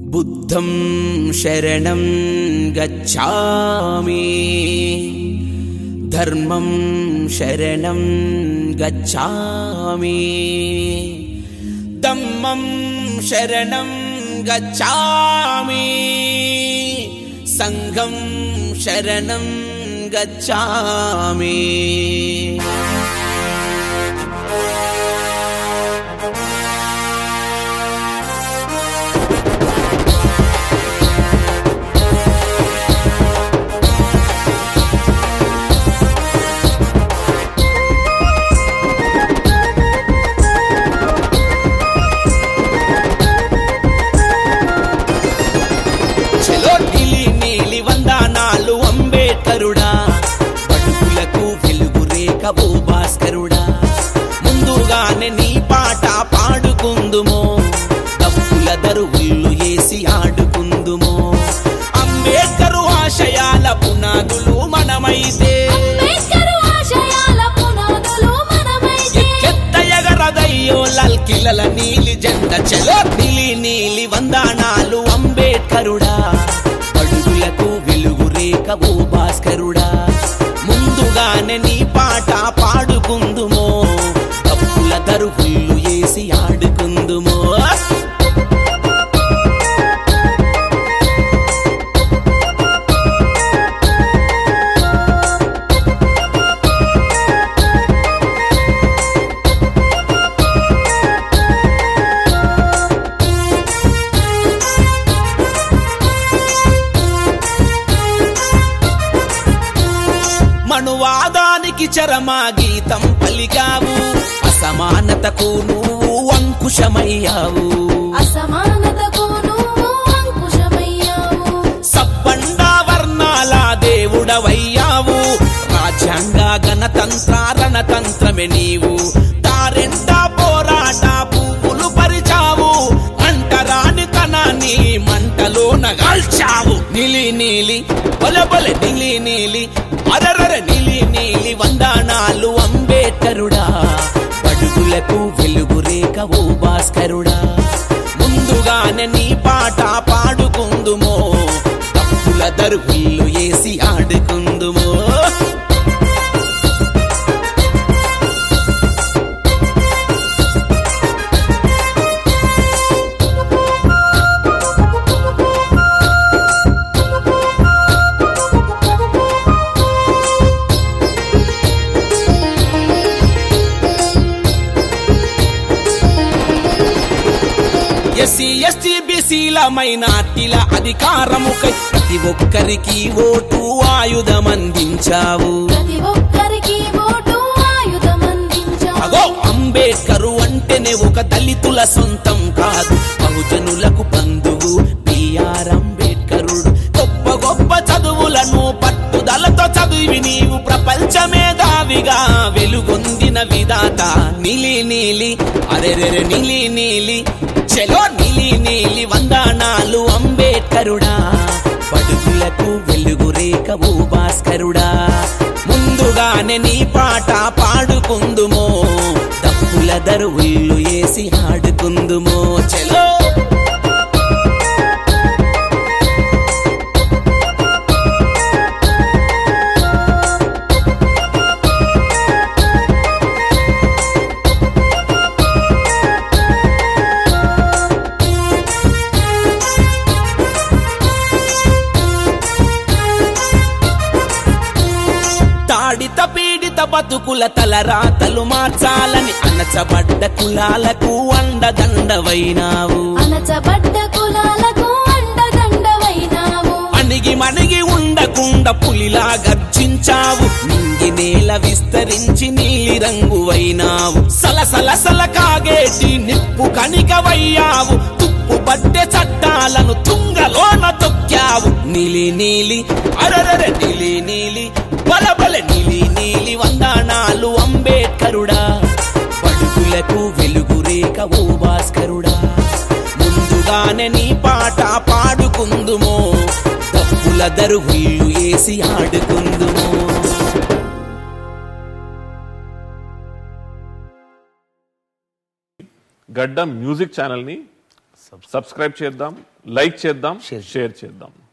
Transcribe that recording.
बुद्धं शरणं गच्छामि धर्मं शरणं गच्छामि दम्मं शरणं गच्छामि सङ्घं शरणं गच्छामि చెలో నీలి నీలి వందనాలు అంబేద్కరుడా బడుగులకు వెలుగు రేఖ ఓ భాస్కరుడా ముందుగానే నీ పాట పాడుకుందుమో డబ్బుల దరువుళ్ళు వేసి ఆడుకుందుమో అంబేద్కరు ఆశయాల పునాదులు మనమైతే అంబేద్కరు ఆశయాల పునాదులు మనమైతే ఎక్కెత్త ఎగరదయ్యో లల్కిలల నీలి జెండ చెలో నీలి నీలి వందనాలు అంబేద్కరుడా అడుగులకు వెలుగు రేఖ ఓ భాస్కరుడా ముందుగానే నీ పాట పాడుకుందుమో కప్పుల దరువుళ్ళు వేసి ఆడుకుందుమో మనువాదానికి చరమా గీతం పలికావు అసమానతకు నువ్వు అంకుశమయ్యావు అసమానతకు నువ్వు అంకుశమయ్యావు సబ్బండ వర్ణాల దేవుడవయ్యావు రాజ్యాంగ గణతంత్ర రణతంత్రమే నీవు దారెంట పోరాట పువ్వులు పరిచావు అంటరాని తనాన్ని మంటలో నగాల్చావు నిలి నీలి బొల బొల నిలి నీలి అరరర నిలి నీలి వందనాలు అంబేద్కరుడా పడుగులకు వెలుగు రేఖ ఓ భాస్కరుడా ముందుగానే నీ పాట పాడుకుందుమో తప్పుల దరువుళ్ళు వేసి ఆడుకుందుమో ఎస్సీ ఎస్టీ బీసీల మైనార్టీల అధికారముకై ప్రతి ఒక్కరికి ఓటు ఆయుధం అందించావు ప్రతి ఒక్కరికి ఓటు ఆయుధం అందించావు అగో అంబేద్కరు అంటేనే ఒక దళితుల సొంతం కాదు బహుజనులకు బంధువు బిఆర్ అంబేద్కరుడు గొప్ప గొప్ప చదువులను పట్టుదలతో చదివి నీవు ప్రపంచ మేధావిగా వెలుగొందిన విధాత నీలి నీలి అరెరెరె నీలి నీలి చెలో నీలి నీలి వందనాలు అంబేద్కరుడా పడుగులకు వెలుగు రేఖ ఓ భాస్కరుడా ముందుగానే నీ పాట పాడుకుందుమో తప్పుల దరువుళ్ళు వేసి ఆడుకుందుమో చెలో తాడిత పీడిత బతుకుల తలరాతలు మార్చాలని అణచబడ్డ కులాలకు అండదండవైనావు అణచబడ్డ కులాలకు అండదండవైనావు అణిగి మణిగి ఉండకుండా పులిలా గర్జించావు నింగి నేల విస్తరించి నీలి రంగువైనావు సలసల సల కాగేటి నిప్పు కణికవయ్యావు తుప్పు పట్టే చట్టాలను తుంగలోన తొక్కావు నీలి నీలి అరరర నీలి నీలి బలబల నీలి నీలి వందనాలు అంబేద్కరుడా పడుకులకు వెలుగు రేఖ ఓ భాస్కరుడా ముందుగానే నీ పాట పాడుకుందుమో తప్పుల దరువుళ్ళు వేసి ఆడుకుందుమో గడ్డం మ్యూజిక్ ఛానల్ని సబ్స్క్రైబ్ చేద్దాం లైక్ చేద్దాం షేర్ చేద్దాం